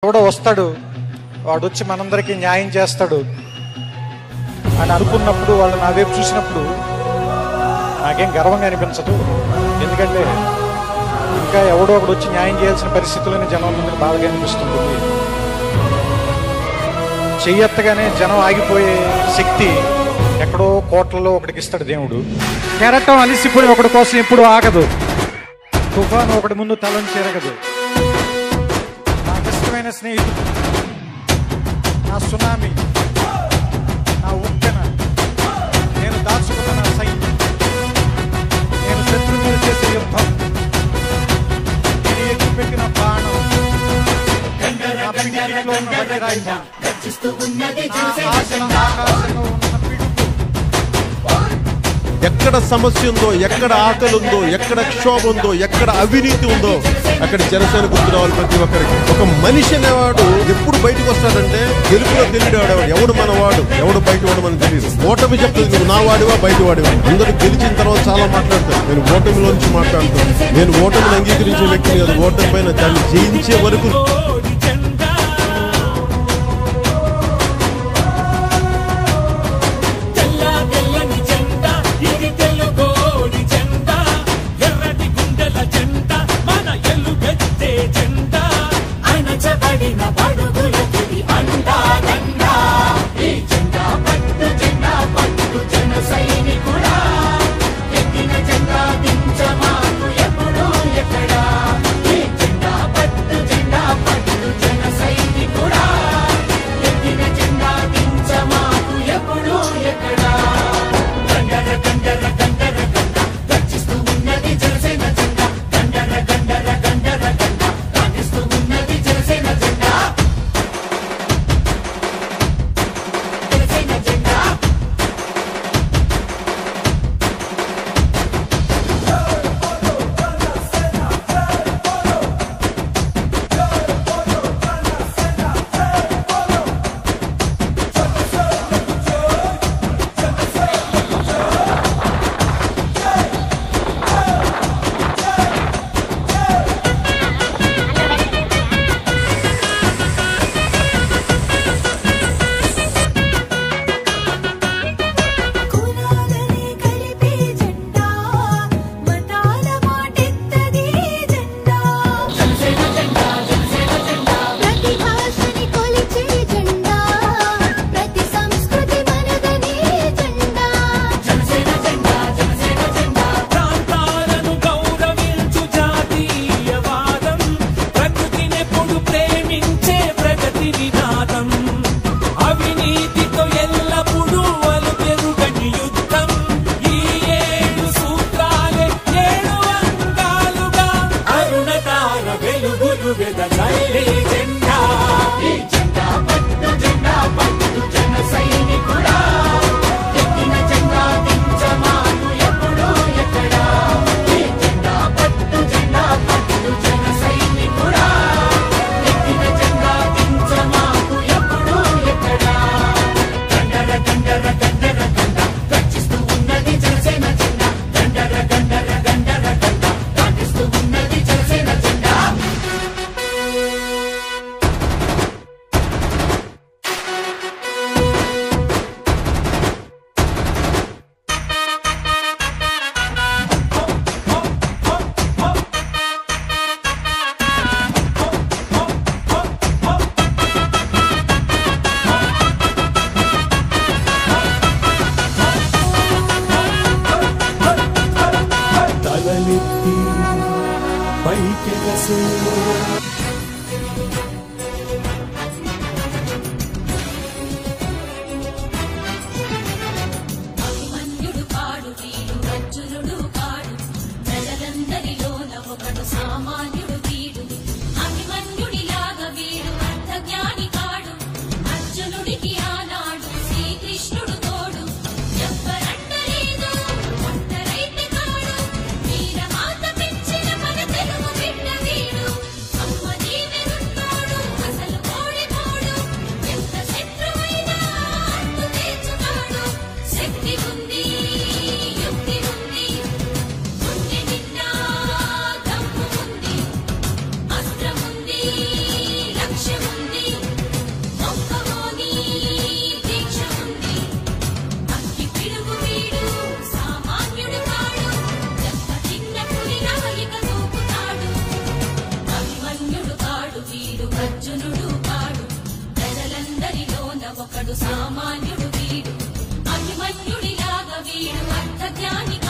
ఎవడో వస్తాడు వాడు వచ్చి మనందరికీ న్యాయం చేస్తాడు అని అనుకున్నప్పుడు వాళ్ళు నా వైపు చూసినప్పుడు నాకేం గర్వంగా అనిపించదు ఎందుకంటే ఇంకా ఎవడో ఒకడు వచ్చి న్యాయం చేయాల్సిన పరిస్థితుల్లోనే జనం ముందుకు బాధగా అనిపిస్తుంది చెయ్యెత్తగానే జనం ఆగిపోయే శక్తి ఎక్కడో కోట్లలో ఒకడికి ఇస్తాడు దేవుడు కెరటం అలిసిపోయి ఒకడి కోసం ఎప్పుడు ఆగదు తుఫాను ఒకటి ముందు తలని చేరగదు నాకు ఇష్టమైన స్నేహితుడు నా సునామీ నా ఉప్పెన నేను దాచుకున్న నా సైన్యం నేను శత్రువులు చేసే యుద్ధం నేను ఎత్తిపెట్టిన బాణం నా పిడికిట్లో ఉన్న వజ్రాయుధం. నా ఆశల ఆకాశంలో ఉన్న పిడుగు ఎక్కడ సమస్య ఉందో ఎక్కడ ఆకలి ఉందో ఎక్కడ క్షోభ ఉందో ఎక్కడ అవినీతి ఉందో అక్కడ జనసేన గుర్తు రావాలి ప్రతి ఒక్కరికి ఒక మనిషి అనేవాడు ఎప్పుడు బయటకు వస్తాడంటే గెలుపులో తెలియడాడు ఎవడు మన వాడు ఎవడు బయట వాడు మనకు తెలియదు ఓటమి చెప్తుంది నువ్వు నా వాడివా బయట వాడివా అందరూ గెలిచిన తర్వాత చాలా మాట్లాడతారు నేను ఓటమిలోంచి మాట్లాడతాను నేను ఓటమిని అంగీకరించే వ్యక్తిని కాదు ఓటమి పైన దాన్ని జయించే వరకు కోడి జెండా తెల్ల తెల్లని జెండా ఇది తెలుగోడి జెండా ఎర్రటి గుండెల జెండా మన ఎలుగెత్తే జెండా అణచబడిన బడుగులకి అండా దండా ఈ జెండా పట్టు జెండా పట్టు జన సైనికుడా ఎక్కిన జెండా దించమాకు ఎప్పుడు ఎక్కడా ఈ జెండా పట్టు జెండా పట్టు జన సైనికుడా ఎక్కిన జెండా దించమాకు ఎప్పుడు ఎక్కడా గండర గండర గండర గండ గర్జిస్తూ ఉన్నది జనసేన జెండా గండర గండర గండర గండ రాగిస్తూ ఉన్నది జనసేన జెండా జనసేన జెండా కులాలని కలిపే జెండా మతాల మాటెత్తది జెండా జనసేన జెండా జనసేన జెండా ప్రతి భాషని కొలిచే జెండా ప్రతి సంస్కృతి మనదని జెండా జనసేన జెండా జనసేన జెండా ప్రాంతాలను గౌరవించు జాతీయవాదం ప్రకృతినెప్పుడు ప్రేమించే ప్రగతి నినాదం అవినీతితో ఎల్లప్పుడూ అలు పెరుగని యుద్ధం ఈ ఏడు సూత్రాలే ఏడు అంగాలుగా అరుణతార వెలుగులు వెదజల్లే జెండా ఈ జెండా పట్టు జెండా పట్టు జన సైనికుడా ఎక్కిన జెండా దించమాకు ఎప్పుడు ఎక్కడా ఈ జెండా పట్టు జెండా పట్టు జన సైనికుడా ఎక్కిన జెండా దించమాకు ఎప్పుడు ఎక్కడా గండర గండర గండర గండ గర్జిస్తూ ఉన్నది జనసేన జెండా గండర గండర గండర గండ దాటిస్తూ ఉన్నది జనసేన జెండా తలలెత్తి పైకెగసే అభిమన్యుడు కాడు వీడు అర్జునుడు కాడు ప్రజలందరిలోన ఒకడు సామాన్యుడు వీడు అభిమన్యుడిలాగా వీడు అర్థజ్ఞాని కాడు అర్జునుడికి ఆనాడు శ్రీకృష్ణుడు తోడు ఎవ్వరంటలేదు ఒంటరైతే కాడు వీర మాత పెంచిన మన తెలుగు బిడ్డ వీడు అమ్మ అర్జునుడు కాడు ప్రజలందరిలోన ఒకడు సామాన్యుడు వీడు అభిమన్యుడిలాగా వీడు అర్థ జ్ఞాని